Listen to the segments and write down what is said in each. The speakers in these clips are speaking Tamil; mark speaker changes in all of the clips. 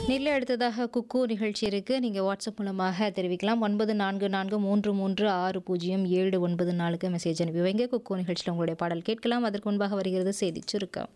Speaker 1: நெல்லை அடுத்ததாக குக்கு நிகழ்ச்சி இருக்குது நீங்கள் வாட்ஸ்அப் மூலமாக தெரிவிக்கலாம் ஒன்பது நான்கு நான்கு மூன்று மூன்று ஆறு பூஜ்ஜியம் ஏழு ஒன்பது நாலுக்கு மெசேஜ் அனுப்பி வைங்க குக்கு நிகழ்ச்சியில் உங்களுடைய பாடல் கேட்கலாம் அதற்கு முன்பாக வருகிறது செய்தி சுருக்கம்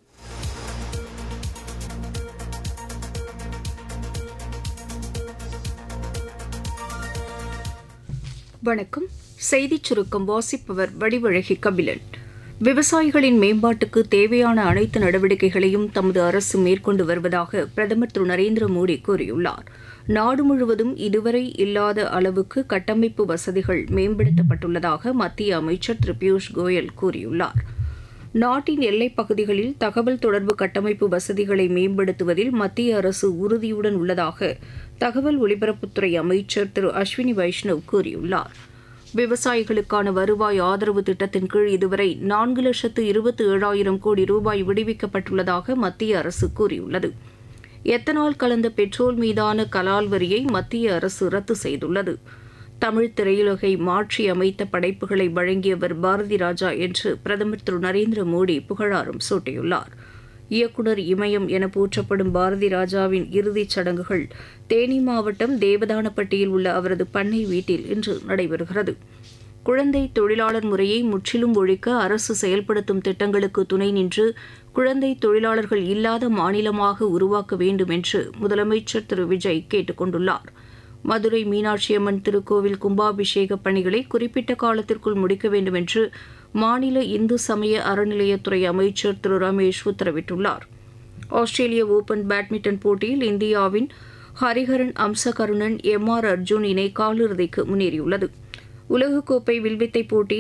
Speaker 2: வணக்கம் செய்திச் சுருக்கம் வாசிப்பவர் வடிவழகி கபிலன் விவசாயிகளின் மேம்பாட்டுக்கு தேவையான அனைத்து நடவடிக்கைகளையும் தமது அரசு மேற்கொண்டு வருவதாக பிரதமர் திரு நரேந்திர மோடி கூறியுள்ளார் நாடு முழுவதும் இதுவரை இல்லாத அளவுக்கு கட்டமைப்பு வசதிகள் மேம்படுத்தப்பட்டுள்ளதாக மத்திய அமைச்சர் திரு பியூஷ் கோயல் கூறியுள்ளார் நாட்டின் எல்லைப் பகுதிகளில் தகவல் தொடர்பு கட்டமைப்பு வசதிகளை மேம்படுத்துவதில் மத்திய அரசு உறுதியுடன் உள்ளதாக தகவல் ஒலிபரப்புத்துறை அமைச்சர் திரு அஸ்வினி வைஷ்ணவ் கூறியுள்ளார் விவசாயிகளுக்கான வருவாய் ஆதரவு திட்டத்தின் கீழ் இதுவரை நான்கு லட்சத்து இருபத்தி ஏழாயிரம் கோடி ரூபாய் விடுவிக்கப்பட்டுள்ளதாக மத்திய அரசு கூறியுள்ளது எத்தனால் கலந்த பெட்ரோல் மீதான கலால் வரியை மத்திய அரசு ரத்து செய்துள்ளது தமிழ் திரையுலகை மாற்றி அமைத்த படைப்புகளை வழங்கியவர் பாரதி ராஜா என்று பிரதமர் திரு நரேந்திர மோடி புகழாரம் சூட்டியுள்ளார் இயக்குநர் இமயம் என போற்றப்படும் பாரதி ராஜாவின் இறுதிச் சடங்குகள் தேனி மாவட்டம் தேவதானப்பட்டியில் உள்ள அவரது பண்ணை வீட்டில் இன்று நடைபெறுகிறது குழந்தை தொழிலாளர் முறையை முற்றிலும் ஒழிக்க அரசு செயல்படுத்தும் திட்டங்களுக்கு துணை நின்று குழந்தை தொழிலாளர்கள் இல்லாத மாநிலமாக உருவாக்க வேண்டும் என்று முதலமைச்சர் திரு விஜய் கேட்டுக் கொண்டுள்ளார் மதுரை மீனாட்சியம்மன் திருக்கோவில் கும்பாபிஷேக பணிகளை குறிப்பிட்ட காலத்திற்குள் முடிக்க வேண்டும் என்று மாநில இந்து சமய அறநிலையத்துறை அமைச்சர் திரு ரமேஷ் உத்தரவிட்டுள்ளார் ஆஸ்திரேலிய ஓபன் பேட்மிண்டன் போட்டியில் இந்தியாவின் ஹரிஹரன் அம்சகருணன் எம் ஆர் அர்ஜுன் இணை காலிறுதிக்கு முன்னேறியுள்ளது உலகக்கோப்பை வில்வித்தை போட்டியில்